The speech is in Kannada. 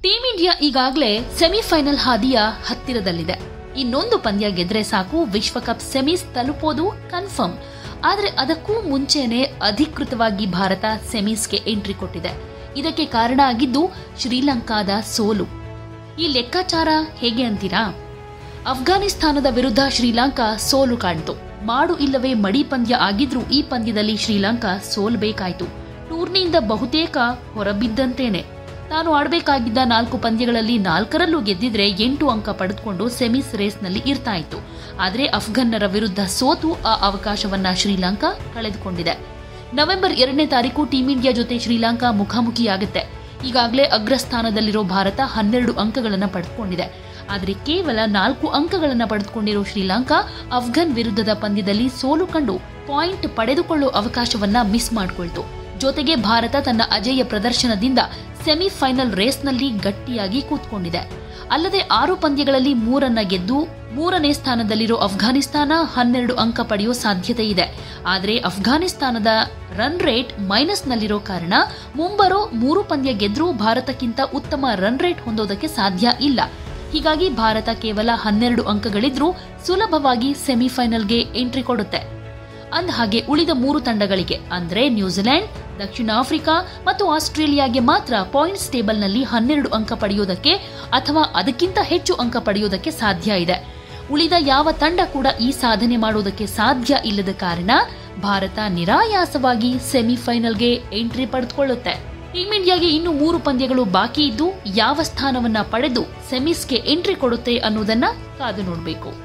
ಟೀಂ ಇಂಡಿಯಾ ಈಗಾಗಲೇ ಸೆಮಿಫೈನಲ್ ಹಾದಿಯ ಹತ್ತಿರದಲ್ಲಿದೆ ಇನ್ನೊಂದು ಪಂದ್ಯ ಗೆದ್ರೆ ಸಾಕು ವಿಶ್ವಕಪ್ ಸೆಮೀಸ್ ತಲುಪೋದು ಕನ್ಫರ್ಮ್ ಆದರೆ ಅದಕ್ಕೂ ಮುಂಚೆನೆ ಅಧಿಕೃತವಾಗಿ ಭಾರತ ಸೆಮೀಸ್ಗೆ ಎಂಟ್ರಿ ಕೊಟ್ಟಿದೆ ಇದಕ್ಕೆ ಕಾರಣ ಆಗಿದ್ದು ಶ್ರೀಲಂಕಾದ ಸೋಲು ಈ ಲೆಕ್ಕಾಚಾರ ಹೇಗೆ ಅಂತೀರಾ ಅಫ್ಘಾನಿಸ್ತಾನದ ವಿರುದ್ಧ ಶ್ರೀಲಂಕಾ ಸೋಲು ಕಾಣ್ತು ಮಾಡು ಇಲ್ಲವೇ ಮಡಿ ಪಂದ್ಯ ಆಗಿದ್ರೂ ಈ ಪಂದ್ಯದಲ್ಲಿ ಶ್ರೀಲಂಕಾ ಸೋಲ್ಬೇಕಾಯ್ತು ಟೂರ್ನಿಯಿಂದ ಬಹುತೇಕ ಹೊರಬಿದ್ದಂತೇನೆ ತಾನು ಆಡಬೇಕಾಗಿದ್ದ ನಾಲ್ಕು ಪಂದ್ಯಗಳಲ್ಲಿ ನಾಲ್ಕರಲ್ಲೂ ಗೆದ್ದಿದ್ರೆ ಎಂಟು ಅಂಕ ಪಡೆದುಕೊಂಡು ಸೆಮೀಸ್ ರೇಸ್ನಲ್ಲಿ ಇರ್ತಾ ಇತ್ತು ಆದರೆ ಅಫ್ಘನ್ನರ ವಿರುದ್ಧ ಸೋತು ಆ ಅವಕಾಶವನ್ನ ಶ್ರೀಲಂಕಾ ಕಳೆದುಕೊಂಡಿದೆ ನವೆಂಬರ್ ಎರಡನೇ ತಾರೀಕು ಟೀಂ ಇಂಡಿಯಾ ಜೊತೆ ಶ್ರೀಲಂಕಾ ಮುಖಾಮುಖಿಯಾಗುತ್ತೆ ಈಗಾಗಲೇ ಅಗ್ರಸ್ಥಾನದಲ್ಲಿರೋ ಭಾರತ ಹನ್ನೆರಡು ಅಂಕಗಳನ್ನು ಪಡೆದುಕೊಂಡಿದೆ ಆದರೆ ಕೇವಲ ನಾಲ್ಕು ಅಂಕಗಳನ್ನು ಪಡೆದುಕೊಂಡಿರೋ ಶ್ರೀಲಂಕಾ ಅಫ್ಘನ್ ವಿರುದ್ಧದ ಪಂದ್ಯದಲ್ಲಿ ಸೋಲು ಕಂಡು ಪಾಯಿಂಟ್ ಪಡೆದುಕೊಳ್ಳೋ ಅವಕಾಶವನ್ನ ಮಿಸ್ ಮಾಡಿಕೊಳ್ತು ಜೊತೆಗೆ ಭಾರತ ತನ್ನ ಅಜೇಯ ಪ್ರದರ್ಶನದಿಂದ ಸೆಮಿಫೈನಲ್ ರೇಸ್ನಲ್ಲಿ ಗಟ್ಟಿಯಾಗಿ ಕೂತ್ಕೊಂಡಿದೆ ಅಲ್ಲದೆ ಆರು ಪಂದ್ಯಗಳಲ್ಲಿ ಮೂರನ್ನ ಗೆದ್ದು ಮೂರನೇ ಸ್ಥಾನದಲ್ಲಿರೋ ಅಫ್ಘಾನಿಸ್ತಾನ ಹನ್ನೆರಡು ಅಂಕ ಪಡೆಯೋ ಸಾಧ್ಯತೆ ಇದೆ ಆದರೆ ಅಫ್ಘಾನಿಸ್ತಾನದ ರನ್ ರೇಟ್ ಮೈನಸ್ನಲ್ಲಿರೋ ಕಾರಣ ಮುಂಬರೋ ಮೂರು ಪಂದ್ಯ ಗೆದ್ರೂ ಭಾರತಕ್ಕಿಂತ ಉತ್ತಮ ರನ್ ರೇಟ್ ಹೊಂದೋದಕ್ಕೆ ಸಾಧ್ಯ ಇಲ್ಲ ಹೀಗಾಗಿ ಭಾರತ ಕೇವಲ ಹನ್ನೆರಡು ಅಂಕಗಳಿದ್ರೂ ಸುಲಭವಾಗಿ ಸೆಮಿಫೈನಲ್ಗೆ ಎಂಟ್ರಿ ಕೊಡುತ್ತೆ ಅಂದಹಾಗೆ ಉಳಿದ ಮೂರು ತಂಡಗಳಿಗೆ ಅಂದ್ರೆ ನ್ಯೂಜಿಲೆಂಡ್ ದಕ್ಷಿಣ ಆಫ್ರಿಕಾ ಮತ್ತು ಆಸ್ಟ್ರೇಲಿಯಾಗೆ ಮಾತ್ರ ಪಾಯಿಂಟ್ಸ್ ಟೇಬಲ್ನಲ್ಲಿ ಹನ್ನೆರಡು ಅಂಕ ಪಡೆಯುವುದಕ್ಕೆ ಅಥವಾ ಅದಕ್ಕಿಂತ ಹೆಚ್ಚು ಅಂಕ ಪಡೆಯುವುದಕ್ಕೆ ಸಾಧ್ಯ ಇದೆ ಉಳಿದ ಯಾವ ತಂಡ ಕೂಡ ಈ ಸಾಧನೆ ಮಾಡುವುದಕ್ಕೆ ಸಾಧ್ಯ ಇಲ್ಲದ ಕಾರಣ ಭಾರತ ನಿರಾಯಾಸವಾಗಿ ಸೆಮಿಫೈನಲ್ಗೆ ಎಂಟ್ರಿ ಪಡೆದುಕೊಳ್ಳುತ್ತೆ ಟೀಂ ಇಂಡಿಯಾಗೆ ಇನ್ನು ಮೂರು ಪಂದ್ಯಗಳು ಬಾಕಿ ಇದ್ದು ಯಾವ ಸ್ಥಾನವನ್ನ ಪಡೆದು ಸೆಮೀಸ್ಗೆ ಎಂಟ್ರಿ ಕೊಡುತ್ತೆ ಅನ್ನೋದನ್ನ ಕಾದು ನೋಡಬೇಕು